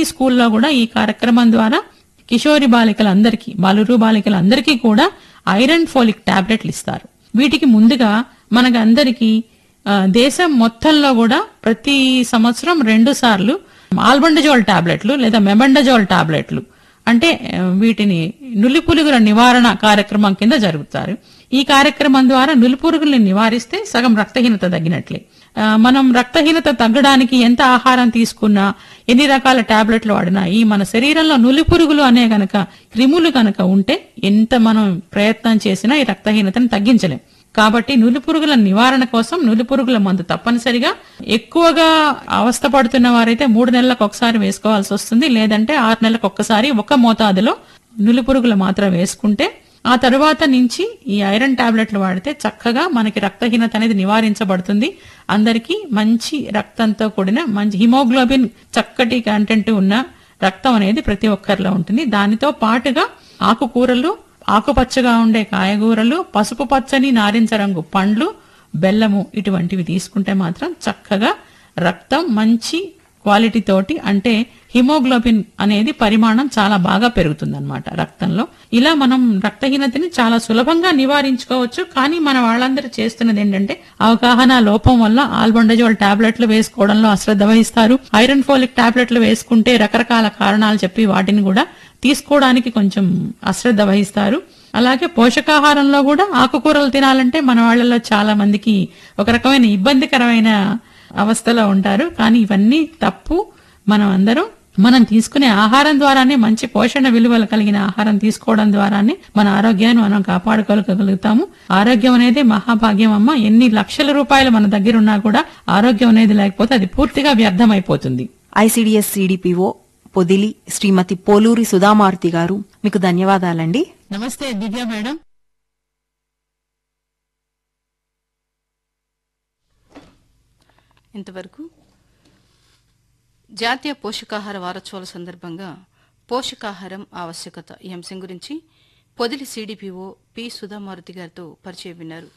స్కూల్లో కూడా ఈ కార్యక్రమం ద్వారా కిషోరి బాలికలందరికీ బాలురు బాలికలందరికీ కూడా ఐరన్ ఫోలిక్ టాబ్లెట్లు ఇస్తారు వీటికి ముందుగా మనకు అందరికీ ఆ, దేశం మొత్తంలో కూడా ప్రతి సంవత్సరం రెండు సార్లు ఆల్బండజోల్ టాబ్లెట్లు లేదా మెబండజోల్ టాబ్లెట్లు అంటే ఆ, వీటిని నులిపురుగుల నివారణ కార్యక్రమం కింద జరుగుతారు ఈ కార్యక్రమం ద్వారా నులిపురుగుల్ని నివారిస్తే సగం రక్తహీనత తగ్గినట్లే ఆ, మనం రక్తహీనత తగ్గడానికి ఎంత ఆహారం తీసుకున్నా ఎన్ని రకాల టాబ్లెట్లు వాడినా ఈ మన శరీరంలో నులిపురుగులు అనే గనక క్రిములు గనక ఉంటే ఎంత మనం ప్రయత్నం చేసినా ఈ రక్తహీనతను తగ్గించలేం కాబట్టి నులిపురుగుల నివారణ కోసం నులిపురుగుల మందు తప్పనిసరిగా ఎక్కువగా అవస్థ పడుతున్న వారైతే మూడు నెలలకు ఒకసారి వేసుకోవాల్సి వస్తుంది లేదంటే ఆరు నెలలకు ఒక్కసారి ఒక మోతాదులో నులిపురుగుల మాత్ర వేసుకుంటే ఆ తరువాత నుంచి ఈ ఐరన్ టాబ్లెట్లు వాడితే చక్కగా మనకి రక్తహీనత అనేది నివారించబడుతుంది అందరికీ మంచి రక్తంతో కూడిన మంచి హిమోగ్లోబిన్ చక్కటి కంటెంట్ ఉన్న రక్తం అనేది ప్రతి ఒక్కరిలో ఉంటుంది దానితో పాటుగా ఆకుకూరలు ఆకుపచ్చగా ఉండే కాయగూరలు పసుపు పచ్చని నారింజ రంగు పండ్లు బెల్లము ఇటువంటివి తీసుకుంటే మాత్రం చక్కగా రక్తం మంచి క్వాలిటీ తోటి అంటే హిమోగ్లోబిన్ అనేది పరిమాణం చాలా బాగా పెరుగుతుందన్నమాట రక్తంలో ఇలా మనం రక్తహీనతని చాలా సులభంగా నివారించుకోవచ్చు కానీ మన వాళ్ళందరూ చేస్తున్నది ఏంటంటే అవగాహన లోపం వల్ల ఆల్బండజోల్ టాబ్లెట్లు వేసుకోవడంలో అశ్రద్ధ వహిస్తారు ఐరన్ ఫోలిక్ టాబ్లెట్లు వేసుకుంటే రకరకాల కారణాలు చెప్పి వాటిని కూడా తీసుకోవడానికి కొంచెం అశ్రద్ధ వహిస్తారు అలాగే పోషకాహారంలో కూడా ఆకుకూరలు తినాలంటే మన వాళ్ళలో చాలా మందికి ఒక రకమైన ఇబ్బందికరమైన అవస్థలో ఉంటారు కానీ ఇవన్నీ తప్పు మనం అందరం మనం తీసుకునే ఆహారం ద్వారానే మంచి పోషణ విలువలు కలిగిన ఆహారం తీసుకోవడం ద్వారానే మన ఆరోగ్యాన్ని మనం కాపాడుకోగలుగుతాము ఆరోగ్యం అనేది మహాభాగ్యం అమ్మ ఎన్ని లక్షల రూపాయలు మన దగ్గర ఉన్నా కూడా ఆరోగ్యం అనేది లేకపోతే అది పూర్తిగా వ్యర్థమైపోతుంది ఐసిడిఎస్ సిడిపిఓ పొదిలి శ్రీమతి పోలూరి సుధామారుతి గారు మీకు ధన్యవాదాలండి నమస్తే దివ్య మేడం ఇంతవరకు జాతీయ పోషకాహార వారోత్సవాల సందర్భంగా పోషకాహారం ఆవశ్యకత ఈ అంశం గురించి పొదిలి సిడిపిఓ పి సుధామారుతి గారితో పరిచయం విన్నారు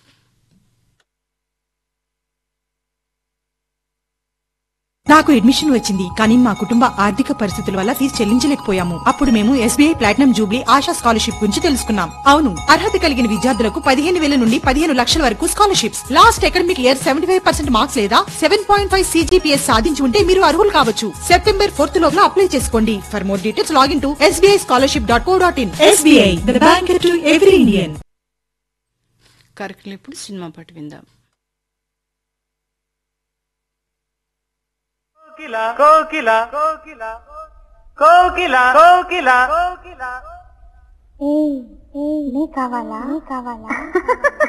నాకు అడ్మిషన్ వచ్చింది కానీ మా కుటుంబ ఆర్థిక పరిస్థితుల వల్ల ఫీజు చెల్లించలేకపోయాము అప్పుడు మేము SBI platinum jubilee Asha scholarship గురించి తెలుసుకున్నాం అవును అర్హత కలిగిన విద్యార్థులకు పదిహేను వేల నుండి పదిహేను లక్షల వరకు scholarships last academic year seventy five percent marks లేదా సెవెన్ పాయింట్ ఫైవ్ సీజీపీఎస్ సాధించి ఉంటే మీరు అర్హులు కావచ్చు సెప్టెంబర్ ఫోర్త్ లోపల అప్లై చేసుకోండి for more details log in to SBI scholarship dot co dot in SBI bank to every Indian కార్యక్రమం ఇప్పుడు సినిమా పాట విందాం కోకిల కోకిల కోకిల కోకిల కోకిల కోకిల ఏ ఏ నీ కావాలా నీ కావాలా